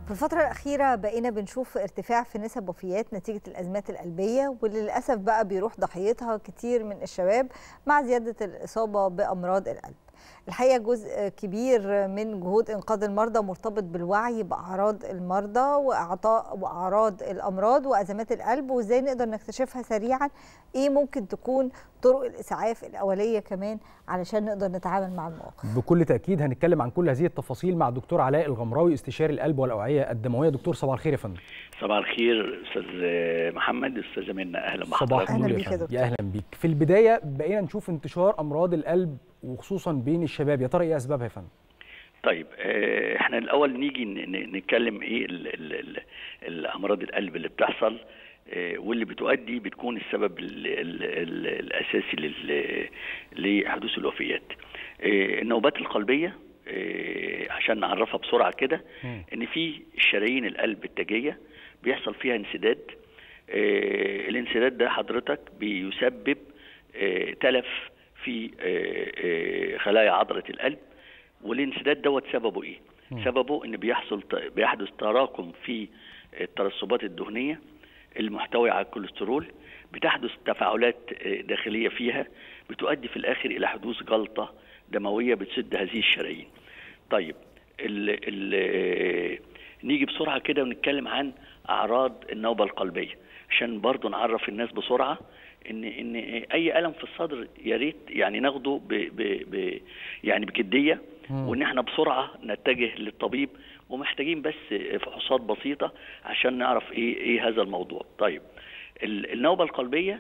في الفترة الأخيرة بقينا بنشوف ارتفاع في نسب وفيات نتيجة الأزمات القلبية واللي للأسف بقى بيروح ضحيتها كتير من الشباب مع زيادة الإصابة بأمراض القلب الحقيقة جزء كبير من جهود إنقاذ المرضى مرتبط بالوعي بأعراض المرضى وإعطاء وأعراض الأمراض وأزمات القلب وإزاي نقدر نكتشفها سريعا إيه ممكن تكون طرق الإسعاف الأولية كمان علشان نقدر نتعامل مع المواقف بكل تأكيد هنتكلم عن كل هذه التفاصيل مع الدكتور علاء الغمراوي استشاري القلب والأوعية الدموية دكتور صباح الخير يا فندم صباح الخير استاذ محمد استاذ منا اهلا صباح بحضرتك النور أهلا يا بيك يا فندم. دكتور. يا اهلا بيك في البدايه بقينا نشوف انتشار امراض القلب وخصوصا بين الشباب يا ترى ايه اسبابها يا فندم طيب آه، احنا الاول نيجي ن- ن- نتكلم ايه ال ال ال الامراض القلب اللي بتحصل آه، واللي بتؤدي بتكون السبب ال ال ال الاساسي لل- لحدوث الوفيات آه، النوبات القلبيه آه، عشان نعرفها بسرعه كده مم. ان في شرايين القلب التاجيه بيحصل فيها انسداد آه، الانسداد ده حضرتك بيسبب آه، تلف في آه، آه، خلايا عضله القلب والانسداد دوت سببه ايه؟ مم. سببه ان بيحصل بيحدث تراكم في الترسبات الدهنيه المحتويه على الكوليسترول بتحدث تفاعلات آه، داخليه فيها بتؤدي في الاخر الى حدوث جلطه دمويه بتسد هذه الشرايين. طيب ال ال نيجي بسرعه كده ونتكلم عن اعراض النوبه القلبيه عشان برضو نعرف الناس بسرعه ان ان اي الم في الصدر يا ريت يعني ناخده ب ب ب يعني بجديه مم. وان احنا بسرعه نتجه للطبيب ومحتاجين بس فحوصات بسيطه عشان نعرف ايه ايه هذا الموضوع طيب ال- النوبه القلبيه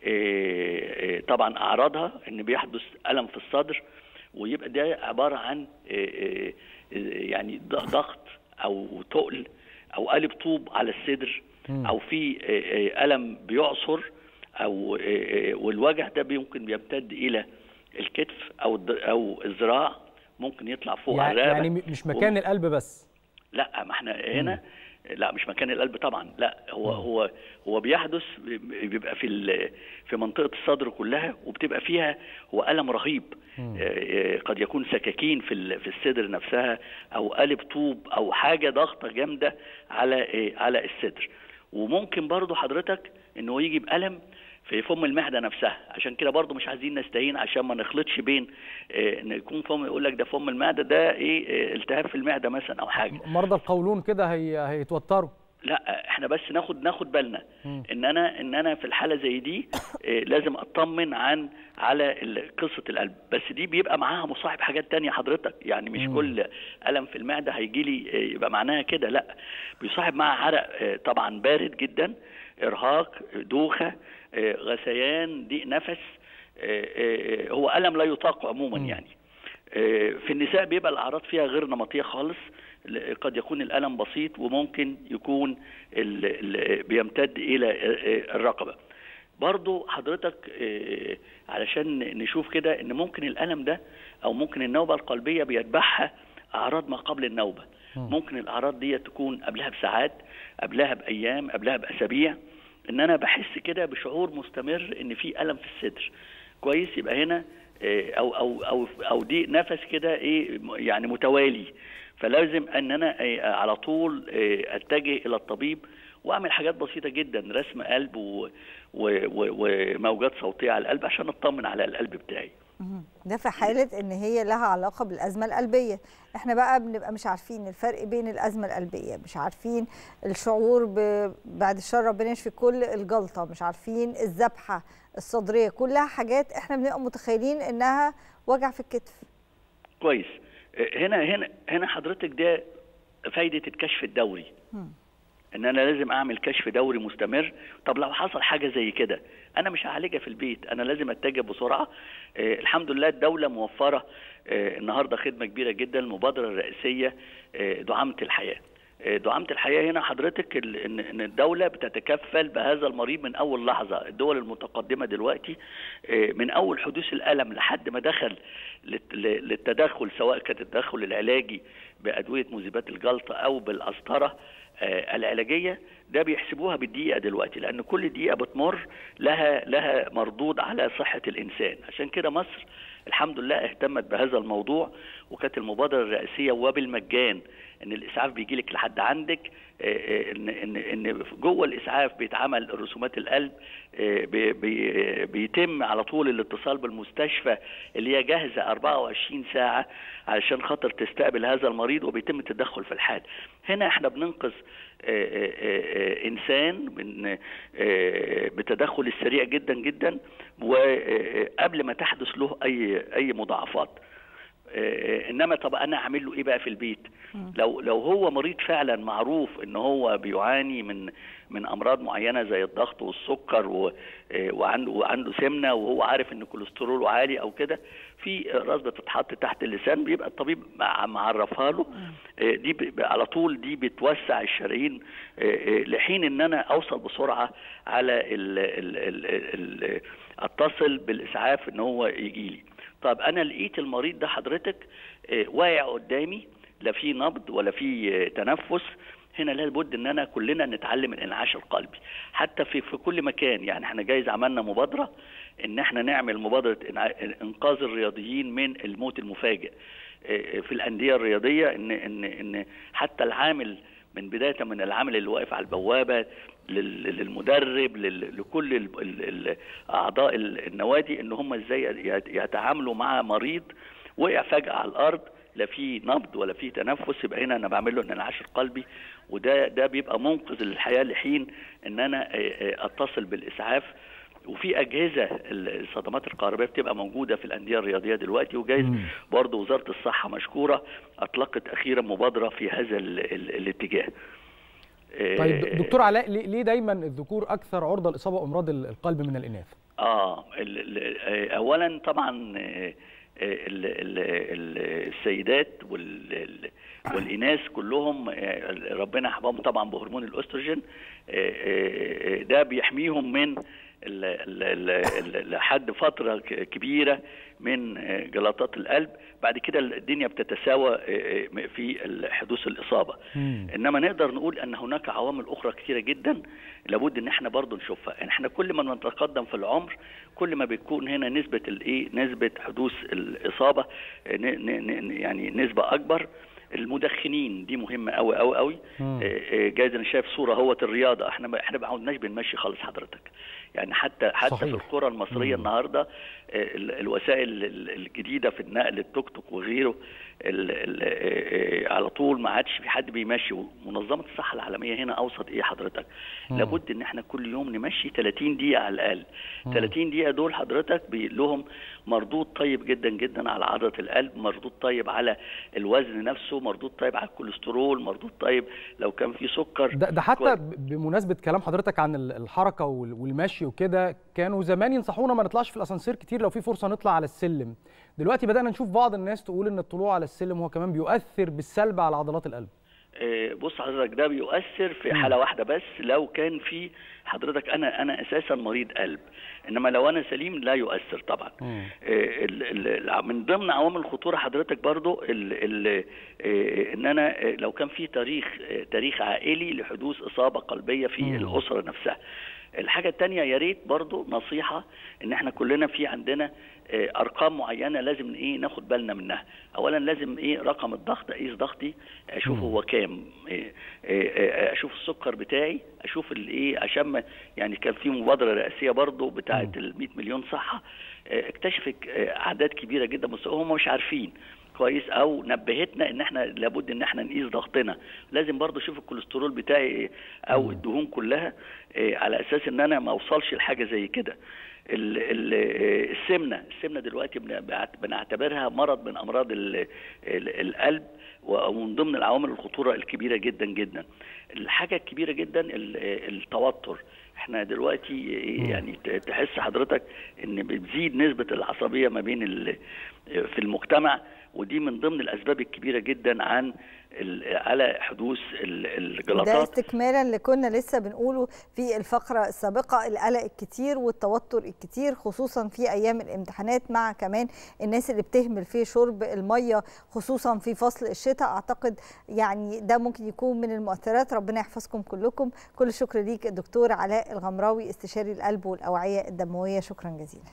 آه، آه، طبعا اعراضها ان بيحدث الم في الصدر ويبقى ده عباره عن آه، آه، آه، يعني ض- ضغط او تقل او قالب طوب على الصدر مم. او في آه، آه، الم بيعصر او آه، آه، والوجع ده ممكن بيمتد الى الكتف او الد- او الذراع ممكن يطلع فوق يعني, على الرقبه يعني م- مش مكان القلب بس لا ما احنا هنا لا مش مكان القلب طبعا لا هو هو هو بيحدث بيبقى في ال- في منطقه الصدر كلها وبتبقى فيها هو الم رهيب مم. آه، آه، قد يكون سكاكين في ال- في الصدر نفسها او قالب طوب او حاجه ضغطه جامده على آه، على الصدر وممكن برضو حضرتك انه يجي بالم في فم المعده نفسها عشان كده برضو مش عايزين نستهين عشان ما نخلطش بين آه، ان يكون فم يقول لك ده فم المعده ده ايه آه، التهاب في المعده مثلا او حاجه مرضى القولون كده هي هيتوتروا لا احنا بس ناخد ناخد بالنا مم. ان انا ان انا في الحاله زي دي آه، لازم اطمن عن على ال- قصه القلب بس دي بيبقى معاها مصاحب حاجات تانية حضرتك يعني مش مم. كل الم في المعده هيجي لي آه، يبقى معناها كده لا بيصاحب معاها عرق آه، طبعا بارد جدا ارهاق دوخه آه، غثيان ضيق نفس آه، آه، هو الم لا يطاق عموما مم. يعني آه، في النساء بيبقى الاعراض فيها غير نمطيه خالص ل- قد يكون الالم بسيط وممكن يكون ال ال بيمتد الى آه، آه، الرقبه برضو حضرتك آه، علشان نشوف كده ان ممكن الالم ده او ممكن النوبه القلبيه بيتبعها اعراض ما قبل النوبه مم. ممكن الاعراض دي تكون قبلها بساعات قبلها بايام قبلها باسابيع ان انا بحس كده بشعور مستمر ان في الم في الصدر كويس يبقى هنا آه، او او او او ضيق نفس كده ايه م- يعني متوالي فلازم ان انا آه، على طول آه، اتجه الى الطبيب واعمل حاجات بسيطه جدا رسم قلب و- و- و- وموجات صوتيه على القلب عشان اطمن على القلب بتاعي مهم. ده في حالة إن هي لها علاقة بالأزمة القلبية إحنا بقى بنبقى مش عارفين الفرق بين الأزمة القلبية مش عارفين الشعور ب... بعد الشر ربنا يشفي كل الجلطة مش عارفين الذبحة الصدرية كلها حاجات إحنا بنبقى متخيلين إنها وجع في الكتف كويس آه، هنا هنا هنا حضرتك ده فايده الكشف الدوري مم. ان انا لازم اعمل كشف دوري مستمر طب لو حصل حاجه زي كده انا مش هعالجها في البيت انا لازم اتجه بسرعه آه الحمد لله الدوله موفره آه النهارده خدمه كبيره جدا المبادره الرئيسيه آه دعامه الحياه آه دعامه الحياه هنا حضرتك ال- ان إن الدوله بتتكفل بهذا المريض من اول لحظه الدول المتقدمه دلوقتي آه من اول حدوث الالم لحد ما دخل للت- للتدخل سواء كان التدخل العلاجي بادويه مذيبات الجلطه او بالقسطره آه، العلاجيه ده بيحسبوها بالدقيقه دلوقتي لان كل دقيقه بتمر لها لها مردود على صحه الانسان عشان كده مصر الحمد لله اهتمت بهذا الموضوع وكانت المبادره الرئيسيه وبالمجان ان الاسعاف بيجي لك لحد عندك ان ان ان جوه الاسعاف بيتعمل رسومات القلب بي بي بيتم على طول الاتصال بالمستشفى اللي هي جاهزه 24 ساعه علشان خاطر تستقبل هذا المريض وبيتم التدخل في الحال هنا احنا بننقذ انسان من بتدخل السريع جدا جدا وقبل ما تحدث له اي اي مضاعفات انما طب انا اعمل له ايه بقى في البيت لو لو هو مريض فعلا معروف ان هو بيعاني من من امراض معينه زي الضغط والسكر و وعنده وعنده سمنه وهو عارف ان كوليستروله عالي او كده في رصده بتتحط تحت اللسان بيبقى الطبيب معرفها له دي على طول دي بتوسع الشرايين لحين ان انا اوصل بسرعه على ال ال ال ال اتصل بالاسعاف ان هو يجي لي طب انا لقيت المريض ده حضرتك واقع قدامي لا في نبض ولا في تنفس هنا لابد ان انا كلنا نتعلم الانعاش القلبي حتى في في كل مكان يعني احنا جايز عملنا مبادره ان احنا نعمل مبادره انقاذ الرياضيين من الموت المفاجئ في الانديه الرياضيه ان ان ان حتى العامل من بدايه من العامل اللي واقف على البوابه للمدرب لكل اعضاء النوادي ان هم ازاي يتعاملوا مع مريض وقع فجاه على الارض لا في نبض ولا في تنفس يبقى هنا انا بعمل له الانعاش القلبي وده ده بيبقى منقذ للحياه لحين ان انا اتصل بالاسعاف وفي اجهزه الصدمات الكهربائيه بتبقى موجوده في الانديه الرياضيه دلوقتي وجايز برضه وزاره الصحه مشكوره اطلقت اخيرا مبادره في هذا ال ال الاتجاه طيب دكتور علاء ليه دايما الذكور اكثر عرضه لاصابه بامراض القلب من الاناث اه اولا طبعا السيدات والاناث كلهم ربنا يحفظهم طبعا بهرمون الاستروجين ده بيحميهم من لحد فتره كبيره من جلطات القلب بعد كده الدنيا بتتساوى في حدوث الاصابه مم. انما نقدر نقول ان هناك عوامل اخرى كثيره جدا لابد ان احنا برضو نشوفها يعني احنا كل ما نتقدم في العمر كل ما بتكون هنا نسبه الايه نسبه حدوث الاصابه يعني نسبه اكبر المدخنين دي مهمه قوي قوي قوي جايز انا شايف صوره اهوت الرياضه احنا احنا ما عودناش بنمشي خالص حضرتك يعني حتى حتى صحيح. في القرى المصريه مم. النهارده الوسائل الجديده في النقل التوك توك وغيره ال ال على طول ما عادش في حد بيمشي منظمه الصحه العالميه هنا اوصت ايه حضرتك مم. لابد ان احنا كل يوم نمشي 30 دقيقه على الاقل مم. 30 دقيقه دول حضرتك لهم مردود طيب جدا جدا على عضله القلب مردود طيب على الوزن نفسه مردود طيب على الكوليسترول مردود طيب لو كان في سكر ده, ده حتى بمناسبه كلام حضرتك عن الحركه والمشي وكده كانوا زمان ينصحونا ما نطلعش في الاسانسير كتير لو في فرصه نطلع على السلم دلوقتي بدانا نشوف بعض الناس تقول ان الطلوع على السلم هو كمان بيؤثر بالسلب على عضلات القلب بص حضرتك ده بيؤثر في حاله واحده بس لو كان في حضرتك انا انا اساسا مريض قلب انما لو انا سليم لا يؤثر طبعا من ضمن عوامل الخطوره حضرتك برضو ال ال ان انا لو كان في تاريخ تاريخ عائلي لحدوث اصابه قلبيه في الاسره نفسها الحاجة التانية يا ريت برضو نصيحة ان احنا كلنا في عندنا ارقام معينة لازم ايه ناخد بالنا منها اولا لازم ايه رقم الضغط اقيس ضغطي اشوف هو كام إيه إيه اشوف السكر بتاعي اشوف الايه عشان يعني كان في مبادرة رئاسية برضو بتاعة ال 100 مليون صحة اكتشفت اعداد كبيرة جدا بس هم مش عارفين كويس او نبهتنا ان احنا لابد ان احنا نقيس ضغطنا لازم برضو اشوف الكوليسترول بتاعي او الدهون كلها على اساس ان انا ما اوصلش لحاجه زي كده السمنه السمنه دلوقتي بنعتبرها مرض من امراض القلب ومن ضمن العوامل الخطوره الكبيره جدا جدا الحاجه الكبيره جدا التوتر احنا دلوقتي يعني تحس حضرتك ان بتزيد نسبه العصبيه ما بين في المجتمع ودي من ضمن الاسباب الكبيره جدا عن على حدوث الجلطات ده استكمالا اللي كنا لسه بنقوله في الفقره السابقه القلق الكتير والتوتر الكتير خصوصا في ايام الامتحانات مع كمان الناس اللي بتهمل في شرب الميه خصوصا في فصل الشتاء اعتقد يعني ده ممكن يكون من المؤثرات ربنا يحفظكم كلكم كل الشكر ليك الدكتور علاء الغمراوي استشاري القلب والاوعيه الدمويه شكرا جزيلا